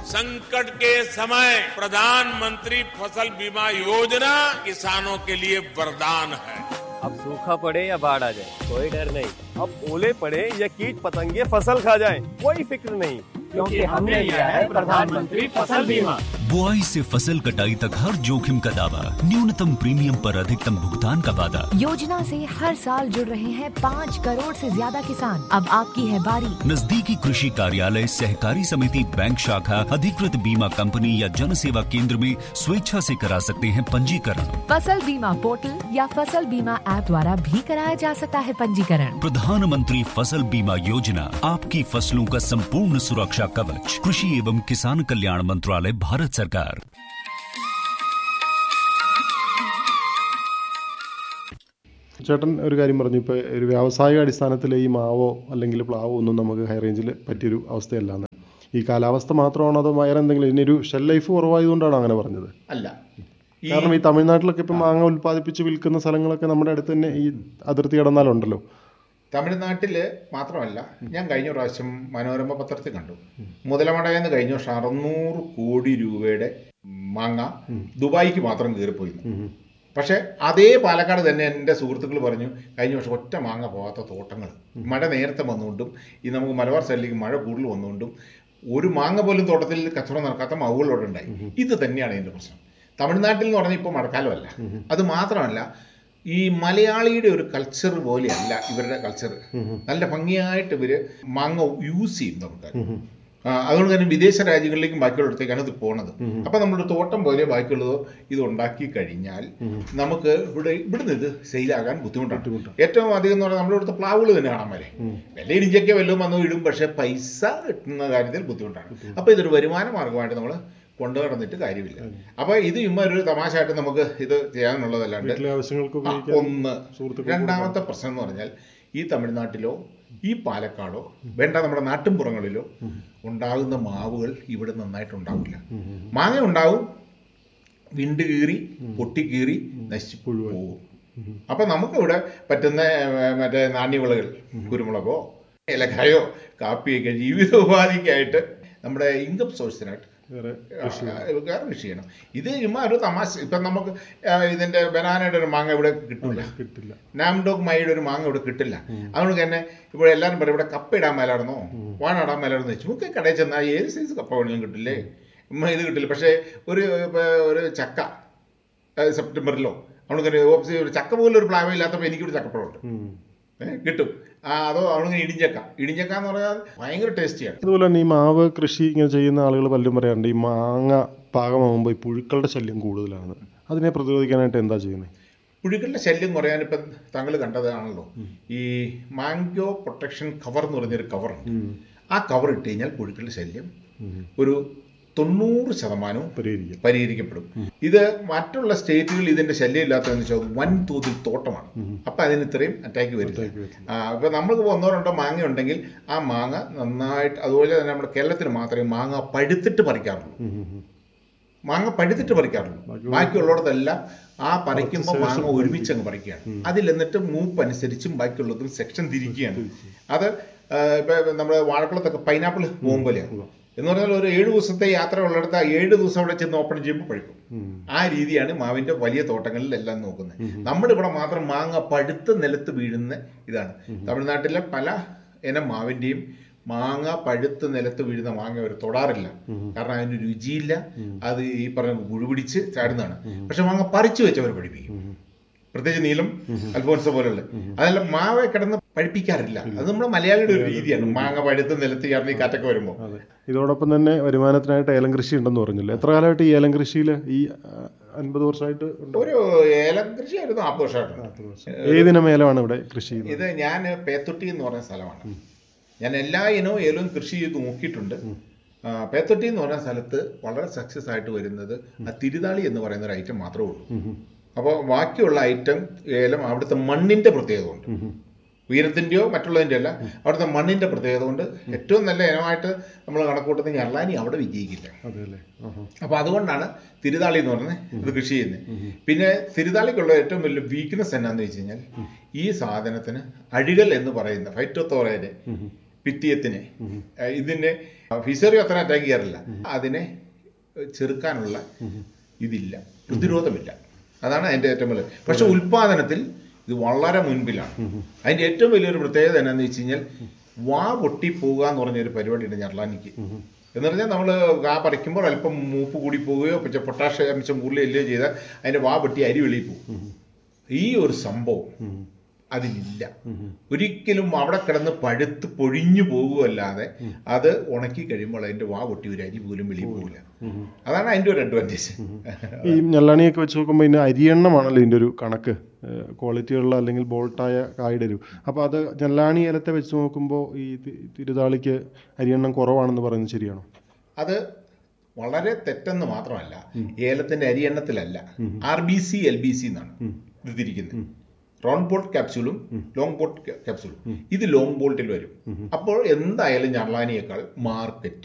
संकट के समय प्रधानमंत्री फसल बीमा योजना किसानों के लिए वरदान है अब सूखा पड़े या बाढ़ आ जाए कोई डर नहीं अब ओले पड़े या कीट पतंगे फसल खा जाए कोई फिक्र नहीं क्योंकि हमने लिया है प्रधानमंत्री फसल बीमा बुआई से फसल कटाई तक हर जोखिम का दावा न्यूनतम प्रीमियम पर अधिकतम भुगतान का वादा योजना से हर साल जुड़ रहे हैं पाँच करोड़ से ज्यादा किसान अब आपकी है बारी नजदीकी कृषि कार्यालय सहकारी समिति बैंक शाखा अधिकृत बीमा कंपनी या जन सेवा केंद्र में स्वेच्छा से करा सकते हैं पंजीकरण फसल बीमा पोर्टल या फसल बीमा ऐप द्वारा भी कराया जा सकता है पंजीकरण प्रधानमंत्री फसल बीमा योजना आपकी फसलों का संपूर्ण सुरक्षा कवच कृषि एवं किसान कल्याण मंत्रालय भारत सरकार ചേട്ടൻ ഒരു കാര്യം പറഞ്ഞു ഇപ്പോൾ ഒരു വ്യാവസായിക അടിസ്ഥാനത്തിൽ ഈ മാവോ അല്ലെങ്കിൽ പ്ലാവോ ഒന്നും നമുക്ക് ഹൈ റേഞ്ചിൽ പറ്റിയൊരു അവസ്ഥയല്ലാന്ന് ഈ കാലാവസ്ഥ മാത്രമാണോ അതോ വേറെ എന്തെങ്കിലും ഇതിനൊരു ഷെൽ ലൈഫ് കുറവായതുകൊണ്ടാണ് അങ്ങനെ പറഞ്ഞത് അല്ല ഈ കാരണം ഈ തമിഴ്നാട്ടിലൊക്കെ ഇപ്പം മാങ്ങ ഉൽപ്പാദിപ്പിച്ച് വിൽക്കുന്ന സ്ഥലങ്ങളൊക്കെ നമ്മുടെ അടുത്ത് തന്നെ ഈ അതിർത്തി കടന്നാലുണ്ടല്ലോ തമിഴ്നാട്ടില് മാത്രമല്ല ഞാൻ കഴിഞ്ഞ പ്രാവശ്യം മനോരമ പത്രത്തിൽ കണ്ടു മുതലമടയെന്ന് കഴിഞ്ഞ വർഷം അറുന്നൂറ് കോടി രൂപയുടെ മാങ്ങ ദുബായിക്ക് മാത്രം കയറിപ്പോയി പക്ഷെ അതേ പാലക്കാട് തന്നെ എൻ്റെ സുഹൃത്തുക്കൾ പറഞ്ഞു കഴിഞ്ഞ വർഷം ഒറ്റ മാങ്ങ പോകാത്ത തോട്ടങ്ങൾ മഴ നേരത്തെ വന്നുകൊണ്ടും ഈ നമുക്ക് മലബാർ സൈഡിലേക്ക് മഴ കൂടുതൽ വന്നുകൊണ്ടും ഒരു മാങ്ങ പോലും തോട്ടത്തിൽ കച്ചവടം നടക്കാത്ത മാവുകൾ അവിടെ ഉണ്ടായി ഇത് തന്നെയാണ് ഇതിൻ്റെ പ്രശ്നം തമിഴ്നാട്ടിൽ എന്ന് പറഞ്ഞാൽ ഇപ്പോൾ മഴക്കാലമല്ല അത് മാത്രമല്ല ഈ മലയാളിയുടെ ഒരു കൾച്ചർ പോലെയല്ല ഇവരുടെ കൾച്ചർ നല്ല ഭംഗിയായിട്ട് ഇവര് മാങ്ങ യൂസ് ചെയ്യും നമുക്ക് ആ, അതുകൊണ്ട് തന്നെ വിദേശ രാജ്യങ്ങളിലേക്കും ബാക്കിയുള്ളിടത്തേക്കാണ് ഇത് പോണത് അപ്പൊ നമ്മുടെ തോട്ടം പോലെ ബാക്കിയുള്ളതോ ഇത് ഉണ്ടാക്കി കഴിഞ്ഞാൽ നമുക്ക് ഇവിടെ ഇവിടുന്ന് ഇത് സെയിലാകാൻ ബുദ്ധിമുട്ടാണ് ഏറ്റവും അധികം എന്ന് പറഞ്ഞാൽ നമ്മുടെ ഇവിടുത്തെ പ്ലാവുകൾ തന്നെ കാണാൻ വരെ വില ഇടിഞ്ചൊക്കെ വല്ലതും വന്നു ഇടും പക്ഷെ പൈസ കിട്ടുന്ന കാര്യത്തിൽ ബുദ്ധിമുട്ടാണ് അപ്പൊ ഇതൊരു വരുമാന മാർഗമായിട്ട് നമ്മൾ കൊണ്ടു നടന്നിട്ട് കാര്യമില്ല അപ്പൊ ഇത് ചുമ്മാ ഒരു തമാശയായിട്ട് നമുക്ക് ഇത് ചെയ്യാനുള്ളതല്ലാണ്ട് വീട്ടിലെ ആവശ്യങ്ങൾക്ക് ആ, ഉപയോഗിക്കാൻ ഒന്ന് സുഹൃത്തുക്കൾക്ക് രണ്ടാമത്തെ പ്രശ്നം എന്ന് പറഞ്ഞാൽ ഈ തമിഴ്നാട്ടിലോ ഈ പാലക്കാടോ വേണ്ട നമ്മുടെ നാട്ടിൻപുറങ്ങളിലോ ഉണ്ടാകുന്ന മാവുകൾ ഇവിടെ നന്നായിട്ട് ഉണ്ടാവില്ല മാങ്ങ ഉണ്ടാവും വിണ്ട് കീറി പൊട്ടി കീറി നശിച്ചു പോകും അപ്പൊ നമുക്കിവിടെ പറ്റുന്ന ഏർ, മറ്റേ നാണ്യവിളകൾ കുരുമുളകോ ഏലക്കായോ കാപ്പിയൊക്കെ ജീവിതോപാധിക്കായിട്ട് നമ്മുടെ ഇൻകം സോഴ്സിനായിട്ട് വേറെ വേറെ കൃഷി ചെയ്യണം ഇത് ചുമ്മാ ഒരു തമാശ ഇപ്പം നമുക്ക് ആ, ഇതിന്റെ ബനാനയുടെ ഒരു മാങ്ങ ഇവിടെ കിട്ടില്ല കിട്ടില്ല നാംഡോഗ് മൈയുടെ ഒരു മാങ്ങ ഇവിടെ കിട്ടില്ല അതുകൊണ്ട് തന്നെ ഇവിടെ എല്ലാവരും പറയും ഇവിടെ കപ്പ ഇടാൻ മേലായിരുന്നോ വാണ ഇടാൻ മേലായിരുന്നോ ചുമക്കെ കടയിൽ ചെന്നാൽ ഏത് സൈസ് കപ്പ വേണമെങ്കിലും കിട്ടില്ലേ ഉമ്മ ഇത് കിട്ടില്ല പക്ഷേ ഒരു ഇപ്പൊ ഒരു ചക്ക ആ, സെപ്റ്റംബറിലോ അവൾക്ക് ഒരു ചക്ക പോലും ഒരു പ്ലാവ ഇല്ലാത്തപ്പോൾ എനിക്കൊരു ചക്കപ്പഴമുണ്ട് ഏ, കിട്ടും ആ, അതോ അവളിങ്ങനെ ഇടിഞ്ചക്ക ഇടിഞ്ചക്ക എന്ന് പറഞ്ഞാൽ ഭയങ്കര ടേസ്റ്റിയാണ് അതുപോലെ തന്നെ ഈ മാവ് കൃഷി ഇങ്ങനെ ചെയ്യുന്ന ആളുകൾ പലരും പറയാറുണ്ട് ഈ മാങ്ങ പാകമാകുമ്പോൾ ഈ പുഴുക്കളുടെ ശല്യം കൂടുതലാണ് അതിനെ പ്രതിരോധിക്കാനായിട്ട് എന്താ ചെയ്യുന്നത് പുഴുക്കളുടെ ശല്യം കുറയാൻ ഇപ്പം താങ്കൾ കണ്ടതാണല്ലോ ഈ മാംഗോ പ്രൊട്ടക്ഷൻ കവർ എന്ന് പറഞ്ഞൊരു കവറുണ്ട് ആ കവർ ഇട്ട് കഴിഞ്ഞാൽ പുഴുക്കളുടെ ശല്യം ഒരു തൊണ്ണൂറ് ശതമാനവും പരിഹരിക്കാം പരിഹരിക്കപ്പെടും ഇത് മറ്റുള്ള സ്റ്റേറ്റുകളിൽ ഇതിന്റെ ശല്യം ഇല്ലാത്തതെന്ന് വെച്ചാൽ വൻതോതിൽ തോട്ടമാണ് അപ്പൊ അതിന് ഇത്രയും അറ്റാക്ക് വരില്ല ആ, ഇപ്പൊ നമ്മൾക്ക് ഒന്നോ രണ്ടോ മാങ്ങ ഉണ്ടെങ്കിൽ ആ മാങ്ങ നന്നായിട്ട് അതുപോലെ തന്നെ നമ്മുടെ കേരളത്തിൽ മാത്രമേ മാങ്ങ പഴുത്തിട്ട് പറിക്കാറുള്ളൂ മാങ്ങ പഴുത്തിട്ട് പറിക്കാറുള്ളൂ ബാക്കിയുള്ളിടത്തെല്ലാം ആ പറിക്കുമ്പോൾ മാങ്ങ ഒരുമിച്ച് അങ്ങ് പറിക്കുകയാണ് അതിൽ എന്നിട്ട് മൂപ്പ് അനുസരിച്ചും ബാക്കിയുള്ളതും സെക്ഷൻ തിരിക്കുകയാണ് അത് ആ, ഇപ്പൊ നമ്മുടെ വാഴക്കുളത്തൊക്കെ പൈനാപ്പിൾ പോകും പോലെയാണ് എന്ന് പറഞ്ഞാൽ ഒരു ഏഴ് ദിവസത്തെ യാത്ര ഉള്ളിടത്ത് ആ ഏഴ് ദിവസം അവിടെ ചെന്ന് ഓപ്പൺ ചെയ്യുമ്പോൾ പഴുക്കും ആ രീതിയാണ് മാവിന്റെ വലിയ തോട്ടങ്ങളിൽ എല്ലാം നോക്കുന്നത് നമ്മുടെ ഇവിടെ മാത്രം മാങ്ങ പഴുത്ത് നിലത്ത് വീഴുന്ന ഇതാണ് തമിഴ്നാട്ടിലെ പല ഇനം മാവിന്റെയും മാങ്ങ പഴുത്ത് നിലത്ത് വീഴുന്ന മാങ്ങ അവർ തൊടാറില്ല കാരണം അതിന് രുചിയില്ല അത് ഈ പറഞ്ഞ പുഴുപിടിച്ച് ചാടുന്നതാണ് പക്ഷെ മാങ്ങ പറിച്ചു വെച്ച് അവർ പഠിപ്പിക്കും പ്രത്യേകിച്ച് നീലം അൽഫോൻസോ പോലുള്ള അതെല്ലാം മാവെ കിടന്ന് പഴിപ്പിക്കാറില്ല അത് നമ്മുടെ മലയാളിയുടെ ഒരു രീതിയാണ് മാങ്ങ പഴുത്ത് നിലത്ത് ചേർന്ന് ഈ കാറ്റൊക്കെ വരുമ്പോൾ അതെ ഇതോടൊപ്പം തന്നെ വരുമാനത്തിനായിട്ട് ഏലം കൃഷി ഉണ്ടെന്ന് പറഞ്ഞില്ലേ എത്ര കാലമായിട്ട് ഈ ഏലം കൃഷിയിൽ ഈ ആ, അൻപത് വർഷമായിട്ട് ഉണ്ട് ഒരു ഏലം കൃഷിയായിരുന്നു നാൽപ്പത് വർഷമായിട്ടുണ്ട് ഏതിനം ഏലമാണ് ഇവിടെ കൃഷി ചെയ്യുന്നത് ഇത് ഞാൻ പേത്തൊട്ടി എന്ന് പറഞ്ഞ സ്ഥലമാണ് ഞാൻ എല്ലാ ഇനവും ഏലവും കൃഷി ചെയ്ത് നോക്കിയിട്ടുണ്ട് ആ, പേത്തൊട്ടി എന്ന് പറഞ്ഞ സ്ഥലത്ത് വളരെ സക്സസ് ആയിട്ട് വരുന്നത് ആ തിരുതാളി എന്ന് പറയുന്ന ഒരു ഐറ്റം മാത്രമേ ഉള്ളൂ അപ്പോൾ ബാക്കിയുള്ള ഐറ്റം ഏലം അവിടുത്തെ മണ്ണിന്റെ പ്രത്യേകത കൊണ്ട് ഉയരത്തിന്റെയോ മറ്റുള്ളതിൻ്റെയോ അല്ല അവിടുത്തെ മണ്ണിന്റെ പ്രത്യേകത കൊണ്ട് ഏറ്റവും നല്ല ഇനമായിട്ട് നമ്മൾ കണക്കൂട്ടുന്ന ഞെള്ളാനി അവിടെ വിജയിക്കില്ല അതെ അല്ലേ ആഹാ. അപ്പൊ അതുകൊണ്ടാണ് തിരുതാളി എന്ന് പറയുന്നത് ഇത് കൃഷി ചെയ്യുന്നത് പിന്നെ തിരുതാളിക്കുള്ള ഏറ്റവും വലിയ വീക്ക്നെസ് എന്നാന്ന് വെച്ച് കഴിഞ്ഞാൽ ഈ സാധനത്തിന് അഴികൽ എന്ന് പറയുന്ന ഫൈറ്റോത്തോറയുടെ പിത്തിയത്തിനെ ഏഹ് ഇതിനെ ഫിസറി അത്ര അറ്റാക്ക് ചെയ്യാറില്ല അതിനെ ചെറുക്കാനുള്ള ഇതില്ല പ്രതിരോധമില്ല അതാണ് അതിന്റെ ഏറ്റവും വലിയ പക്ഷെ ഉൽപാദനത്തിൽ ഇത് വളരെ മുൻപിലാണ് അതിന്റെ ഏറ്റവും വലിയൊരു പ്രത്യേകത എന്നാന്ന് വെച്ച് കഴിഞ്ഞാൽ വാ പൊട്ടി പോവുക എന്ന് പറഞ്ഞൊരു പരിപാടിയുണ്ട് ഞെറലാനിക്ക് എന്ന് പറഞ്ഞാൽ നമ്മൾ കാ പറിക്കുമ്പോൾ അല്പം മൂപ്പ് കൂടി പോവുകയോ പിന്നെ പൊട്ടാഷ്യം അംശം കൂടുതലില്ലയോ ചെയ്താൽ അതിന്റെ വാ പൊട്ടി അരി വെളിയിൽ പോകും ഈ ഒരു സംഭവം അതിലില്ല ഒരിക്കലും അവിടെ കിടന്ന് പഴുത്ത് പൊഴിഞ്ഞു പോകുകയല്ലാതെ അത് ഉണക്കി കഴിയുമ്പോൾ അതിന്റെ വാ പൊട്ടി ഒരു അരി പോലും വെളിയിൽ പോകില്ല അതാണ് അതിന്റെ ഒരു അഡ്വാൻറ്റേജ് ഈ ഞെള്ളാണിയൊക്കെ വെച്ച് നോക്കുമ്പോൾ ഇതിന് അരിയെണ്ണമാണല്ലോ ഇതിൻ്റെ ഒരു കണക്ക് ക്വാളിറ്റിയുള്ള അല്ലെങ്കിൽ ബോൾട്ടായ കായുടെ ഒരു അപ്പോൾ അത് ഞെല്ലാണി ഏലത്തെ വെച്ച് നോക്കുമ്പോൾ ഈ തി- തിരുതാളിക്ക് അരിയെണ്ണം കുറവാണെന്ന് പറയുന്നത് ശരിയാണോ അത് വളരെ തെറ്റെന്ന് മാത്രമല്ല ഏലത്തിന്റെ അരി എണ്ണത്തിലല്ല R B C L B C എന്നാണ് ഇത് തിരിക്കുന്നത് റൗണ്ട് ബോൾട്ട് ക്യാപ്സ്യൂളും ലോങ് ബോൾട്ട് ക്യാപ്സ്യൂളും ഇത് ലോങ് ബോൾട്ടിൽ വരും അപ്പോൾ എന്തായാലും ഞള്ളാനിയേക്കാൾ മാർക്കറ്റ്